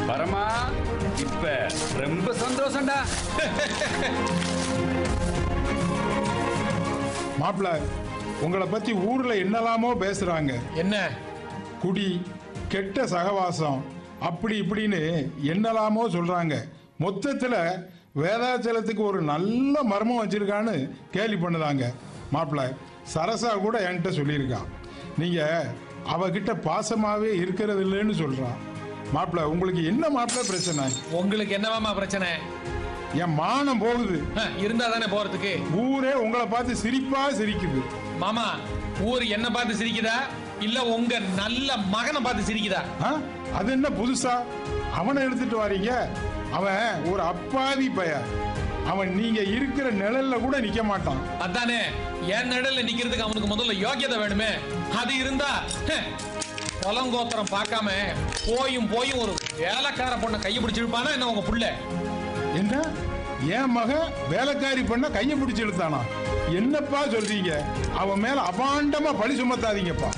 வரமா இப்ப ரொம்ப சந்தோஷம்டா மாப்பிள உங்களை பத்தி ஊர்ல என்னலாமோ பேசுறாங்க என்ன குடி கெட்ட சகவாசம் அப்படி இப்படின்னு என்னலாமோ சொல்றாங்க மொத்தத்துல வேதாச்சலத்துக்கு ஒரு நல்ல மர்மம் வச்சிருக்கான்னு கேலி பண்ணுதாங்க மாப்பிள சரசா கூட என்கிட்ட சொல்லியிருக்கா நீங்க அவகிட்ட பாசமாவே இருக்கிறது இல்லைன்னு சொல்றான் மாப்பிள உங்களுக்கு என்ன மாப்பிள பிரச்சனை உங்களுக்கு என்னவாமா பிரச்சனை என் மானம் போகுது ஹ, இருந்தா தானே போறதுக்கு ஊரே உங்களை பார்த்து சிரிப்பா சிரிக்குது மாமா ஊர் என்ன பார்த்து சிரிக்குதா இல்ல உங்க நல்ல மகனை பார்த்து சிரிக்குதா ஆ? அது என்ன புதுசா அவனை எடுத்துட்டு வாரீங்க அவன் ஒரு அப்பாவி பய அவன் நீங்க இருக்கிற நிழல்ல கூட நிக்க மாட்டான் அதானே என் நடுல நிக்கிறதுக்கு அவனுக்கு முதல்ல யோக்கியதை வேணுமே அது இருந்தா ஹ, குலங்கோத்திரம் பார்க்காம போயும் போயும் ஒரு வேலைக்கார பொண்ணை கையை பிடிச்சு இழுப்பானா என்ன உங்க புள்ள என்ன என் மகன் வேலைக்காரி பண்ண கையை பிடிச்சு இழுத்தானா என்னப்பா சொல்றீங்க அவன் மேல அபாண்டமா பழி சுமத்தாதீங்கப்பா